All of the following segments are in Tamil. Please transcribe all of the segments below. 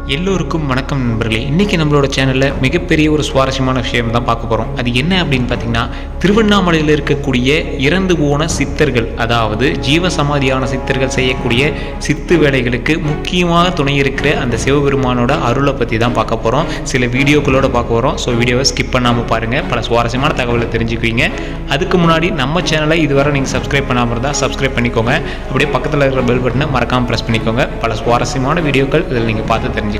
எல்லோருக்கும் வணக்கம் நண்பர்களே இன்றைக்கி நம்மளோட சேனலில் மிகப்பெரிய ஒரு சுவாரஸ்யமான விஷயம் தான் பார்க்க போகிறோம் அது என்ன அப்படின்னு பார்த்தீங்கன்னா திருவண்ணாமலையில் இருக்கக்கூடிய இறந்து போன சித்தர்கள் அதாவது ஜீவ சமாதியான சித்தர்கள் செய்யக்கூடிய சித்து வேலைகளுக்கு முக்கியமாக துணை இருக்கிற அந்த சிவபெருமானோட அருளை பற்றி தான் பார்க்க போகிறோம் சில வீடியோக்களோட பார்க்க போகிறோம் ஸோ வீடியோவை ஸ்கிப் பண்ணாமல் பாருங்கள் பல சுவாரஸ்யமான தகவலை தெரிஞ்சுக்குவீங்க அதுக்கு முன்னாடி நம்ம சேனலை இதுவரை நீங்கள் சப்ஸ்கிரைப் பண்ணாமல் இருந்தால் சப்ஸ்கிரைப் பண்ணிக்கோங்க அப்படியே பக்கத்தில் இருக்கிற பெல் பட்டனை மறக்காமல் ப்ரெஸ் பண்ணிக்கோங்க பல சுவாரஸ்யமான வீடியோக்கள் இதில் நீங்கள் பார்த்து தெரிஞ்சுக்கலாம்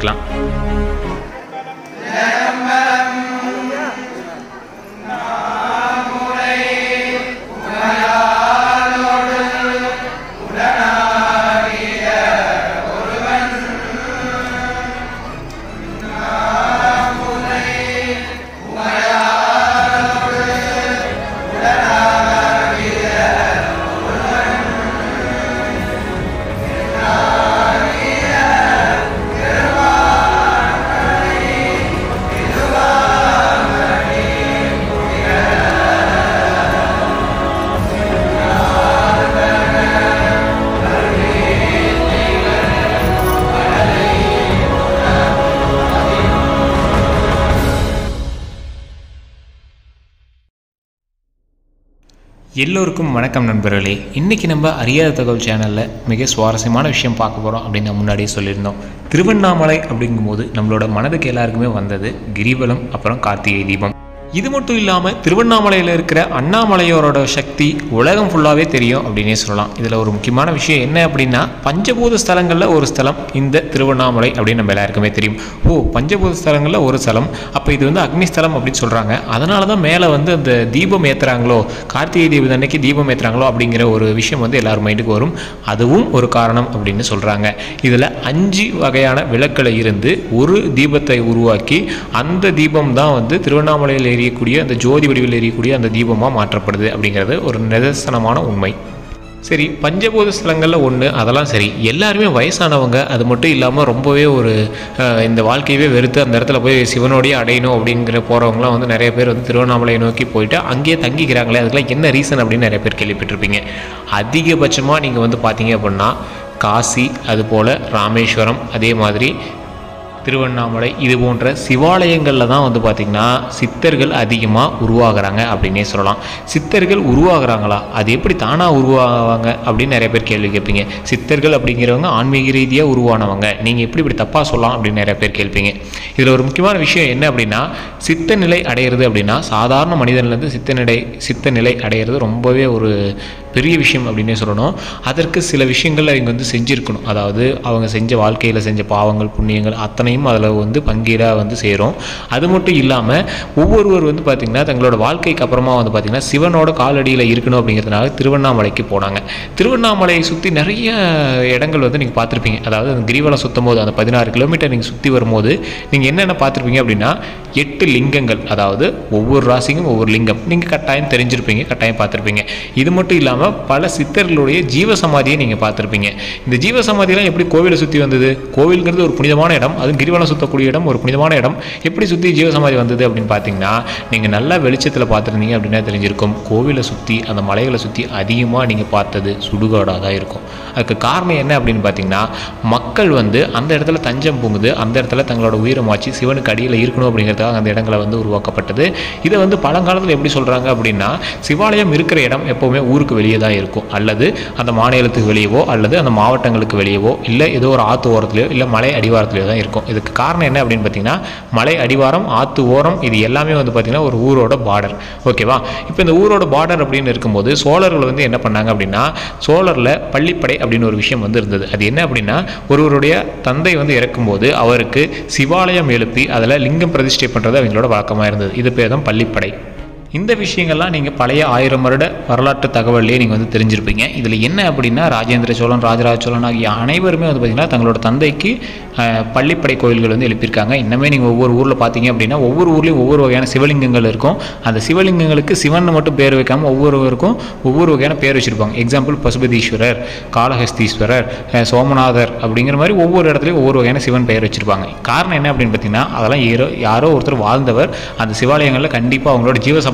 எல்லோருக்கும் வணக்கம் நண்பர்களே இன்றைக்கி நம்ம அறியாத தகவல் சேனலில் மிக சுவாரஸ்யமான விஷயம் பார்க்க போகிறோம் அப்படின்னு நான் முன்னாடியே சொல்லியிருந்தோம் திருவண்ணாமலை அப்படிங்கும்போது நம்மளோட மனதுக்கு எல்லாருக்குமே வந்தது கிரிவலம் அப்புறம் கார்த்திகை தீபம் இது மட்டும் இல்லாமல் திருவண்ணாமலையில் இருக்கிற அண்ணாமலையோரோட சக்தி உலகம் ஃபுல்லாகவே தெரியும் அப்படின்னே சொல்லலாம் இதில் ஒரு முக்கியமான விஷயம் என்ன அப்படின்னா பஞ்சபூத ஸ்தலங்களில் ஒரு ஸ்தலம் இந்த திருவண்ணாமலை அப்படின்னு நம்ம எல்லாருக்குமே தெரியும் ஓ பஞ்சபூத ஸ்தலங்களில் ஒரு ஸ்தலம் அப்போ இது வந்து அக்னி ஸ்தலம் அப்படின்னு சொல்கிறாங்க அதனால தான் மேலே வந்து அந்த தீபம் ஏற்றுறாங்களோ கார்த்திகை தீபம் அன்னைக்கு தீபம் ஏற்றுறாங்களோ அப்படிங்கிற ஒரு விஷயம் வந்து எல்லாரும் மைண்டுக்கு வரும் அதுவும் ஒரு காரணம் அப்படின்னு சொல்கிறாங்க இதில் அஞ்சு வகையான விளக்கில் இருந்து ஒரு தீபத்தை உருவாக்கி அந்த தீபம் தான் வந்து திருவண்ணாமலையில் எரியக்கூடிய அந்த ஜோதி வடிவில் எரியக்கூடிய அந்த தீபமாக மாற்றப்படுது அப்படிங்கிறது ஒரு நிதர்சனமான உண்மை சரி பஞ்சபூத ஸ்தலங்களில் ஒன்று அதெல்லாம் சரி எல்லாருமே வயசானவங்க அது மட்டும் இல்லாமல் ரொம்பவே ஒரு அஹ், இந்த வாழ்க்கையவே வெறுத்து அந்த இடத்துல போய் சிவனோடையே அடையணும் அப்படிங்கிற போகிறவங்களாம் வந்து நிறைய பேர் வந்து திருவண்ணாமலையை நோக்கி போயிட்டு அங்கேயே தங்கிக்கிறாங்களே அதுக்கெல்லாம் என்ன ரீசன் அப்படின்னு நிறைய பேர் கேள்விப்பட்டிருப்பீங்க அதிகபட்சமாக நீங்கள் வந்து பார்த்தீங்க அப்படின்னா காசி அதுபோல் ராமேஸ்வரம் அதே மாதிரி திருவண்ணாமலை இது போன்ற சிவாலயங்களில் தான் வந்து பார்த்திங்கன்னா சித்தர்கள் அதிகமாக உருவாகுறாங்க அப்படின்னே சொல்லலாம் சித்தர்கள் உருவாகுறாங்களா அது எப்படி தானாக உருவாவாங்க அப்படின்னு நிறைய பேர் கேள்வி கேட்பீங்க சித்தர்கள் அப்படிங்கிறவங்க ஆன்மீக ரீதியாக உருவானவங்க நீங்கள் எப்படி இப்படி தப்பாக சொல்லலாம் அப்படின்னு நிறைய பேர் கேட்பீங்க இதில் ஒரு முக்கியமான விஷயம் என்ன அப்படின்னா சித்த நிலை அடையிறது அப்படின்னா சாதாரண மனிதன்லேருந்து சித்த நிலை சித்த நிலை அடையிறது ரொம்பவே ஒரு பெரிய விஷயம் அப்படின்னே சொல்லணும் அதற்கு சில விஷயங்கள் அவங்க வந்து செஞ்சுருக்கணும் அதாவது அவங்க செஞ்ச வாழ்க்கையில் செஞ்ச பாவங்கள் புண்ணியங்கள் அத்தனையும் அதில் வந்து பங்கீடாக வந்து சேரும் அது மட்டும் இல்லாமல் ஒவ்வொருவர் வந்து பார்த்திங்கன்னா தங்களோட வாழ்க்கைக்கு அப்புறமா வந்து பார்த்திங்கன்னா சிவனோட காலடியில் இருக்கணும் அப்படிங்கிறதுனால திருவண்ணாமலைக்கு போனாங்க திருவண்ணாமலையை சுற்றி நிறைய இடங்கள் வந்து நீங்கள் பார்த்துருப்பீங்க அதாவது அந்த கிரிவலம் சுற்றும் போது அந்த பதினாறு கிலோமீட்டர் நீங்கள் சுற்றி வரும்போது நீங்கள் என்னென்ன பார்த்துருப்பீங்க அப்படின்னா எட்டு லிங்கங்கள் அதாவது ஒவ்வொரு ராசிக்கும் ஒவ்வொரு லிங்கம் நீங்கள் கட்டாயம் தெரிஞ்சிருப்பீங்க கட்டாயம் பார்த்துருப்பீங்க இது மட்டும் இல்லாமல் பல சித்தர்களுடைய ஜீவ சமாதியை நீங்கள் பார்த்துருப்பீங்க இந்த ஜீவ சமாதியெல்லாம் எப்படி கோவிலை சுற்றி வந்தது கோவில்ங்கிறது ஒரு புனிதமான இடம் அது கிரிவலம் சுற்றக்கூடிய இடம் ஒரு புனிதமான இடம் எப்படி சுற்றி ஜீவ சமாதி வந்தது அப்படின்னு பார்த்தீங்கன்னா நீங்கள் நல்லா வெளிச்சத்தில் பார்த்துருந்தீங்க அப்படின்னா தெரிஞ்சிருக்கும் கோவிலை சுற்றி அந்த மலைகளை சுற்றி அதிகமாக நீங்கள் பார்த்தது சுடுகாடாக தான் இருக்கும் அதுக்கு காரணம் என்ன அப்படின்னு பார்த்தீங்கன்னா மக்கள் வந்து அந்த இடத்துல தஞ்சம் புகுந்து அந்த இடத்துல தங்களோட உயிரை மாற்றி சிவனுக்கு அடியில் இருக்கணும் அப்படிங்கிறதுக்காக அந்த இடங்களை வந்து உருவாக்கப்பட்டது இதை வந்து பழங்காலத்தில் எப்படி சொல்கிறாங்க அப்படின்னா சிவாலயம் இருக்கிற இடம் எப்போவுமே ஊருக்கு வெளியே தான் இருக்கும் அல்லது அந்த மாநிலத்துக்கு வெளியவோ அல்லது அந்த மாவட்டங்களுக்கு வெளியவோ இல்லை ஏதோ ஒரு ஆற்று ஓரத்துலையோ இல்லை மலை அடிவாரத்துலையோ தான் இருக்கும் இதுக்கு காரணம் என்ன அப்படின்னு பார்த்தீங்கன்னா மலை அடிவாரம் ஆற்று ஓரம் இது எல்லாமே வந்து பார்த்திங்கன்னா ஒரு ஊரோட பார்டர் ஓகேவா இப்போ இந்த ஊரோட பார்டர் அப்படின்னு இருக்கும்போது சோழர்கள் வந்து என்ன பண்ணாங்க அப்படின்னா சோழரில் பள்ளிப்படை அப்படின்னு ஒரு விஷயம் வந்து இருந்தது அது என்ன அப்படின்னா ஒருவருடைய தந்தை வந்து இறக்கும்போது அவருக்கு சிவாலயம் எழுப்பி அதில் லிங்கம் பிரதிஷ்டை பண்ணுறது அவங்களோட வழக்கமாக இருந்தது இது பேர் தான் பள்ளிப்படை இந்த விஷயங்கள்லாம் நீங்கள் பழைய ஆயிரம் வருட வரலாற்று தகவல்லையே நீங்கள் வந்து தெரிஞ்சிருப்பீங்க இதில் என்ன அப்படின்னா ராஜேந்திர சோழன் ராஜராஜ சோழன் ஆகிய அனைவருமே வந்து பார்த்திங்கன்னா தங்களோட தந்தைக்கு அஹ், பள்ளிப்படை கோயில்கள் வந்து எழுப்பியிருக்காங்க இன்னமே நீங்கள் ஒவ்வொரு ஊரில் பார்த்தீங்க அப்படின்னா ஒவ்வொரு ஊர்லேயும் ஒவ்வொரு வகையான சிவலிங்கங்கள் இருக்கும் அந்த சிவலிங்கங்களுக்கு சிவன் மட்டும் பேர் வைக்காமல் ஒவ்வொருவருக்கும் ஒவ்வொரு வகையான பேர் வச்சுருப்பாங்க எக்ஸாம்பிள் பசுபதீஸ்வரர் காளஹஸ்தீஸ்வரர் அஹ், சோமநாதர் அப்படிங்கிற மாதிரி ஒவ்வொரு இடத்துலையும் ஒவ்வொரு வகையான சிவன் பெயர் வச்சுருப்பாங்க காரணம் என்ன அப்படின்னு பார்த்தீங்கன்னா அதெல்லாம் யாரோ யாரோ ஒருத்தர் வாழ்ந்தவர் அந்த சிவாலயங்களில் கண்டிப்பாக அவங்களோட ஜீவ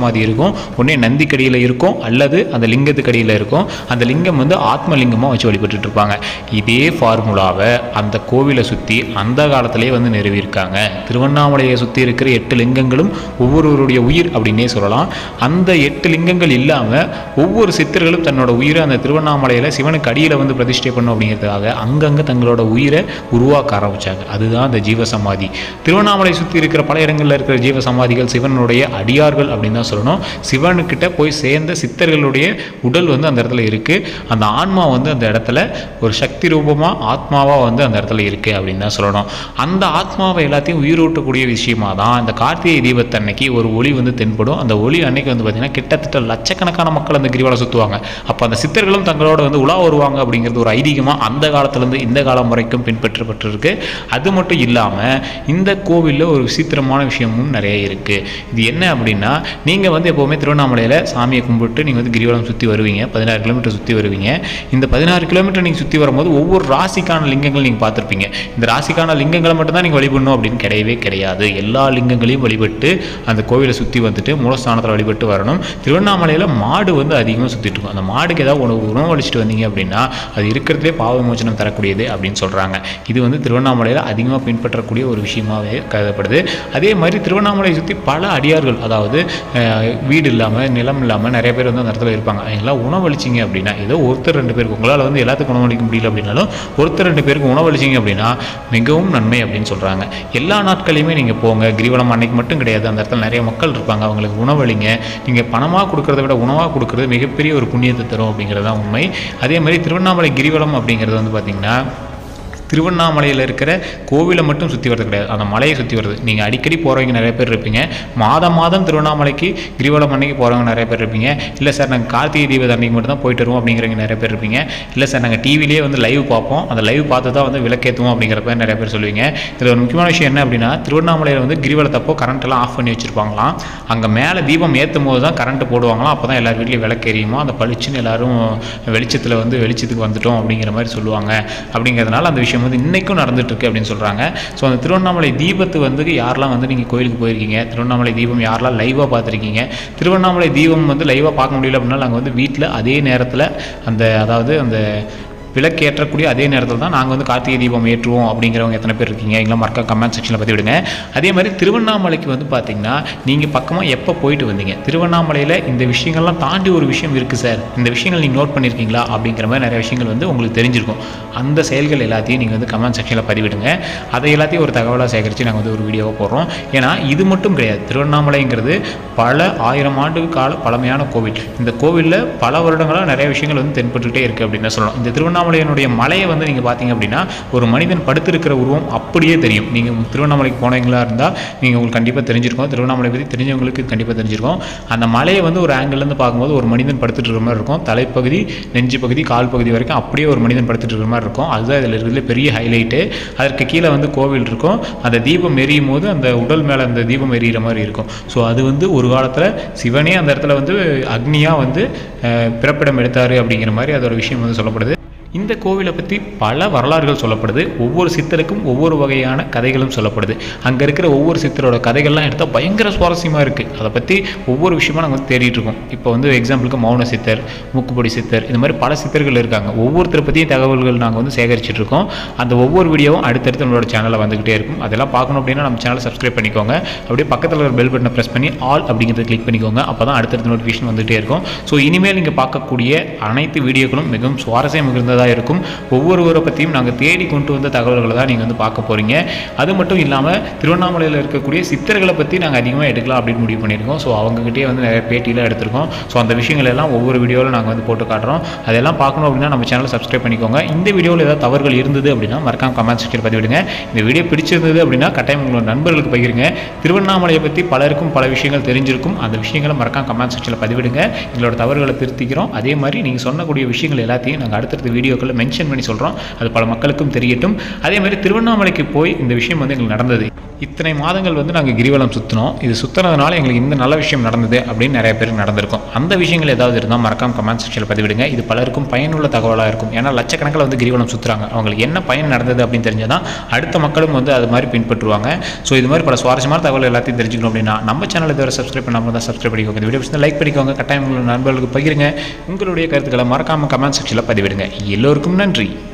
ஜீவசமாதி இருக்கும் ஒன்றே நந்திக்கடியில் இருக்கும் அல்லது அந்த லிங்கத்துக்கடியில் இருக்கும் அந்த லிங்கம் வந்து ஆத்மலிங்கமாக வச்சு வழிபட்டுட்டு இருப்பாங்க இதே ஃபார்முலாவை அந்த கோவிலை சுற்றி அந்த காலத்திலே வந்து நிறுவியிருக்காங்க திருவண்ணாமலையை சுற்றி இருக்கிற எட்டு லிங்கங்களும் ஒவ்வொருவருடைய உயிர் அப்படின்னே சொல்லலாம் அந்த எட்டு லிங்கங்கள் இல்லாமல் ஒவ்வொரு சித்தர்களும் தன்னோட உயிரை அந்த திருவண்ணாமலையில் சிவனுக்கு அடியில் வந்து பிரதிஷ்டை பண்ணும் அப்படிங்கிறதுக்காக அங்கங்கே தங்களோட உயிரை உருவாக்க ஆரம்பிச்சாங்க அதுதான் அந்த ஜீவசமாதி திருவண்ணாமலை சுற்றி இருக்கிற பல இடங்களில் இருக்கிற ஜீவசமாதிகள் சிவனுடைய அடியார்கள் அப்படின்னு தான் சொல்லணும் சிவனுக்கிட்ட போய் சேர்ந்த சித்தர்களுடைய உடல் வந்து அந்த இடத்துல இருக்குது அந்த ஆன்மா வந்து அந்த இடத்துல ஒரு சக்தி ரூபமாக ஆத்மாவாக வந்து அந்த இடத்துல இருக்குது அப்படின்னு தான் சொல்லணும் அந்த ஆத்மாவை எல்லாத்தையும் உயிரூட்டக்கூடிய விஷயமா தான் இந்த கார்த்திகை தீபத்தன்னைக்கு ஒரு ஒளி வந்து தென்படும் அந்த ஒளி அன்னைக்கு வந்து பார்த்திங்கன்னா கிட்டத்தட்ட லட்சக்கணக்கான மக்கள் அந்த கிரிவலம் சுற்றுவாங்க அப்போ அந்த சித்தர்களும் தங்களோட வந்து உலா வருவாங்க அப்படிங்கிறது ஒரு ஐதீகமாக அந்த காலத்துலேருந்து இந்த காலம் வரைக்கும் பின்பற்றப்பட்டிருக்கு அது மட்டும் இல்லாமல் இந்த கோவிலில் ஒரு விசித்திரமான விஷயமும் நிறைய இருக்குது இது என்ன அப்படின்னா நீங்கள் வந்து எப்போவுமே திருவண்ணாமலையில் சாமியை கும்பிட்டு நீங்கள் வந்து கிரிவலம் சுற்றி வருவீங்க பதினாறு கிலோமீட்டர் சுற்றி வருவீங்க இந்த பதினாறு கிலோமீட்டர் நீங்கள் சுற்றி வரும்போது ஒவ்வொரு ராசிக்கான லிங்கங்கள் நீங்கள் பார்த்துருப்பீங்க இந்த ராசிக்கான லிங்கங்களை மட்டும் தான் நீங்கள் வழிபடணும் அப்படின்னு கிடையவே கிடையாது எல்லா லிங்கங்களையும் வழிபட்டு அந்த கோவிலை சுற்றி வந்துட்டு மூலஸ்தானத்தில் வழிபட்டு வரணும் திருவண்ணாமலையில் மாடு வந்து அதிகமாக சுற்றிட்டு இருக்கும் அந்த மாடுக்கு ஏதாவது உணவு உணவு அளிச்சிட்டு வந்தீங்க அப்படின்னா அது இருக்கிறதுலே பாவ விமோசனம் தரக்கூடியது அப்படின்னு சொல்கிறாங்க இது வந்து திருவண்ணாமலையில் அதிகமாக பின்பற்றக்கூடிய ஒரு விஷயமாவே கருதப்படுது அதே மாதிரி திருவண்ணாமலையை சுற்றி பல அடியார்கள் அதாவது அஹ், வீடு இல்லாமல் நிலம் இல்லாமல் நிறைய பேர் வந்து அந்த இடத்துல இருப்பாங்க அவங்களாம் உணவளிச்சிங்க அப்படின்னா ஏதோ ஒருத்தர் ரெண்டு பேருக்கு உங்களால் வந்து எல்லாத்துக்கும் உணவளிக்க முடியல அப்படின்னாலும் ஒருத்தர் ரெண்டு பேருக்கு உணவளிச்சிங்க அப்படின்னா மிகவும் நன்மை அப்படின்னு சொல்கிறாங்க எல்லா நாட்களையுமே நீங்கள் போங்க கிரிவலம் அன்னைக்கு மட்டும் கிடையாது அந்த இடத்துல நிறைய மக்கள் இருப்பாங்க அவங்களுக்கு உணவளிங்க நீங்கள் பணமாக கொடுக்கறத விட உணவாக கொடுக்கறது மிகப்பெரிய ஒரு புண்ணியத்தை தரும் அப்படிங்கிறது தான் உண்மை அதே மாதிரி திருவண்ணாமலை கிரிவலம் அப்படிங்கிறது வந்து பார்த்திங்கன்னா திருவண்ணாமலையில் இருக்கிற கோவிலை மட்டும் சுற்றி வரது கிடையாது அந்த மலையை சுற்றி வருது நீங்கள் அடிக்கடி போகிறவங்க நிறைய பேர் இருப்பீங்க மாதம் மாதம் திருவண்ணாமலைக்கு கிரிவலம் அன்னைக்கு போகிறவங்க நிறைய பேர் இருப்பீங்க இல்லை சார் நாங்கள் கார்த்திகை தீபம் அன்னைக்கு மட்டும் தான் போயிட்டு வருவோம் அப்படிங்கிறவங்க நிறைய பேர் இருப்பீங்க இல்லை சார் நாங்கள் டிவிலேயே வந்து லைவ் பார்ப்போம் அந்த லைவ் பார்த்து தான் வந்து விளக்கேற்றுவோம் அப்படிங்கிறப்ப நிறைய பேர் சொல்லுவீங்க இதில் ஒரு முக்கியமான விஷயம் என்ன அப்படின்னா திருவண்ணாமலையில் வந்து கிரிவலத்தப்போ கரண்ட் எல்லாம் ஆஃப் பண்ணி வச்சுருப்பாங்களாம் அங்கே மேலே தீபம் ஏற்றும் போது தான் கரண்ட் போடுவாங்களாம் அப்போ தான் எல்லார் வீட்லேயும் விளக்கு எரியுமோ அந்த பளிச்சுன்னு எல்லாரும் வெளிச்சத்தில் வந்து வெளிச்சத்துக்கு வந்துட்டோம் அப்படிங்கிற மாதிரி சொல்லுவாங்க அப்படிங்கிறதுனால அந்த விஷயம் வந்து இன்றைக்கும் நடந்துட்டு இருக்கு அப்படின்னு சொல்கிறாங்க ஸோ அந்த திருவண்ணாமலை தீபத்து வந்து யாரெல்லாம் வந்து நீங்கள் கோயிலுக்கு போயிருக்கீங்க திருவண்ணாமலை தீபம் யாரெல்லாம் லைவாக பார்த்துருக்கீங்க திருவண்ணாமலை தீபம் வந்து லைவாக பார்க்க முடியல அப்படின்னா நாங்கள் வந்து வீட்டில் அதே நேரத்தில் அந்த அதாவது அந்த விளக்கு ஏற்றக்கூடிய அதே நேரத்தில் தான் நாங்கள் வந்து கார்த்திகை தீபம் ஏற்றுவோம் அப்படிங்கிறவங்க எத்தனை பேர் இருக்கீங்க எங்களை மறக்க கமெண்ட் செக்ஷனில் பற்றி விடுங்க அதே மாதிரி திருவண்ணாமலைக்கு வந்து பார்த்தீங்கன்னா நீங்கள் பக்கமாக எப்போ போயிட்டு வந்தீங்க திருவண்ணாமலையில் இந்த விஷயங்கள்லாம் தாண்டி ஒரு விஷயம் இருக்குது சார் இந்த விஷயங்கள் நீங்கள் நோட் பண்ணியிருக்கீங்களா அப்படிங்கிற மாதிரி நிறைய விஷயங்கள் வந்து உங்களுக்கு தெரிஞ்சிருக்கும் அந்த செயல்கள் எல்லாத்தையும் நீங்கள் வந்து கமெண்ட் செக்ஷனில் பதிவிடுங்க அதை எல்லாத்தையும் ஒரு தகவலாக சேகரித்து நாங்கள் வந்து ஒரு வீடியோவை போடுறோம் ஏன்னா இது மட்டும் கிடையாது திருவண்ணாமலைங்கிறது பல ஆயிரம் ஆண்டு கால பழமையான கோவில் இந்த கோவிலில் பல வருடங்களாக நிறைய விஷயங்கள் வந்து தென்பட்டுக்கிட்டே இருக்குது அப்படின்னு தான் சொல்லலாம் இந்த திருவண்ணாமலையினுடைய மலையை வந்து நீங்கள் பார்த்தீங்க அப்படின்னா ஒரு மனிதன் படுத்திருக்கிற உருவம் அப்படியே தெரியும் நீங்கள் திருவண்ணாமலைக்கு போனவங்களா இருந்தால் நீங்கள் உங்களுக்கு கண்டிப்பாக தெரிஞ்சிருக்கும் திருவண்ணாமலை பற்றி தெரிஞ்சவங்களுக்கு கண்டிப்பாக தெரிஞ்சிருக்கும் அந்த மலையை வந்து ஒரு ஆங்கிள்லேருந்து பார்க்கும்போது ஒரு மனிதன் படுத்துட்டு இருக்கிற மாதிரி இருக்கும் தலைப்பகுதி நெஞ்சு பகுதி கால் பகுதி வரைக்கும் அப்படியே ஒரு மனிதன் படுத்துட்டு இருக்கிற மாதிரி இருக்கும் அதுதான் இதில் இருக்கிறதுல பெரிய ஹைலைட்டு அதற்கு கீழே வந்து கோவில் இருக்கும் அந்த தீபம் எரியும் போது அந்த உடல் மேலே அந்த தீபம் எரியிற மாதிரி இருக்கும் ஸோ அது வந்து ஒரு காலத்தில் சிவனே அந்த இடத்துல வந்து அக்னியாக வந்து அஹ், பிறப்பிடம் எடுத்தார் அப்படிங்கிற மாதிரி அதோட விஷயம் வந்து சொல்லப்படுது இந்த கோவிலை பற்றி பல வரலாறுகள் சொல்லப்படுது ஒவ்வொரு சித்தருக்கும் ஒவ்வொரு வகையான கதைகளும் சொல்லப்படுது அங்கே இருக்கிற ஒவ்வொரு சித்தரோட கதைகள்லாம் எடுத்தால் பயங்கர சுவாரஸ்யமாக இருக்குது அதை பற்றி ஒவ்வொரு விஷயமா நாங்கள் வந்து தேடிட்டு இருக்கோம் இப்போ வந்து எக்ஸாம்பிளுக்கு மௌன சித்தர் மூக்குப்பொடி சித்தர் இந்த மாதிரி பல சித்தர்கள் இருக்காங்க ஒவ்வொருத்தரை பற்றியும் தகவல்கள் நாங்கள் வந்து சேகரிச்சுட்டு இருக்கோம் அந்த ஒவ்வொரு வீடியோவும் அடுத்தடுத்து நம்மளோட சேனலில் வந்துகிட்டே இருக்கும் அதெல்லாம் பார்க்கணும் அப்படின்னா நம்ம சேனலை சப்ஸ்கிரைப் பண்ணிக்கோங்க அப்படியே பக்கத்தில் ஒரு பெல் பட்டனை ப்ரெஸ் பண்ணி ஆல் அப்படிங்கிறத கிளிக் பண்ணிக்கோங்க அப்போ தான் அடுத்தடுத்த நோட்டிஃபிகேஷன் வந்துகிட்டே இருக்கும் ஸோ இனிமேல் நீங்கள் பார்க்கக்கூடிய அனைத்து வீடியோக்களும் மிகவும் சுவாரஸ்யம் மிகுந்ததாக இருக்கும் ஒவ்வொருவரை பற்றியும் நாங்கள் தேடி கொண்டு வந்த தகவல்களை தான் நீங்கள் வந்து பார்க்க போகிறீங்க அது மட்டும் இல்லாமல் திருவண்ணாமலையில் இருக்கக்கூடிய சித்தர்களை பற்றி நாங்கள் அதிகமாக எடுக்கலாம் அப்படின்னு முடிவு பண்ணியிருக்கோம் ஸோ அவங்ககிட்டயே வந்து நிறைய பேட்டியெல்லாம் எடுத்திருக்கோம் ஸோ அந்த விஷயங்கள் எல்லாம் ஒவ்வொரு வீடியோவில் நாங்கள் வந்து போட்டு காட்டுறோம் அதெல்லாம் பார்க்கணும் அப்படின்னா நம்ம சேனலை சப்ஸ்கிரைப் பண்ணிக்கோங்க இந்த வீடியோவில் ஏதாவது தவறுகள் இருந்தது அப்படின்னா மறக்காம கமெண்ட் செக்ஷன் பதிவிடுங்க இந்த வீடியோ பிடிச்சிருந்தது அப்படின்னா கட்டாயம் உங்களோட நண்பர்களுக்கு பகிருங்க திருவண்ணாமலையை பற்றி பலருக்கும் பல விஷயங்கள் தெரிஞ்சிருக்கும் அந்த விஷயங்களை மறக்காம கமெண்ட் செக்ஷனில் பதிவிடுங்க எங்களோட தவறுகளை திருத்திக்கிறோம் அதே மாதிரி நீங்கள் சொன்னக்கூடிய விஷயங்கள் எல்லாத்தையும் நாங்கள் அடுத்தடுத்த வீடியோ வீடியோக்களில் மென்ஷன் பண்ணி சொல்கிறோம் அது பல மக்களுக்கும் தெரியட்டும் அதே மாதிரி திருவண்ணாமலைக்கு போய் இந்த விஷயம் வந்து எங்களுக்கு நடந்தது இத்தனை மாதங்கள் வந்து நாங்கள் கிரிவலம் சுற்றினோம் இது சுற்றுனதுனால எங்களுக்கு இந்த நல்ல விஷயம் நடந்தது அப்படின்னு நிறைய பேருக்கு நடந்திருக்கும் அந்த விஷயங்கள் ஏதாவது இருந்தால் மறக்காம கமெண்ட் செக்ஷனில் பதிவிடுங்க இது பலருக்கும் பயனுள்ள தகவலாக இருக்கும் ஏன்னா லட்சக்கணக்கில் வந்து கிரிவலம் சுற்றுறாங்க அவங்களுக்கு என்ன பயன் நடந்தது அப்படின்னு தெரிஞ்சால் அடுத்த மக்களும் வந்து அது மாதிரி பின்பற்றுவாங்க ஸோ இது மாதிரி பல சுவாரஸ்யமான தகவல் எல்லாத்தையும் தெரிஞ்சுக்கணும் அப்படின்னா நம்ம சேனல் இதுவரை சப்ஸ்கிரைப் பண்ணாமல் தான் சப்ஸ்கிரைப் பண்ணிக்கோங்க இந்த வீடியோ பிடிச்சா லைக் பண்ணிக்கோங்க கட்டாயம் உங்களோட நண்பர்களுக்கு பகிருங்க உங்களுடைய கருத்துக்களை மறக்காம கமெண்ட் செக்ஷனில் பதிவிடுங்க எல்லோருக்கும் நன்றி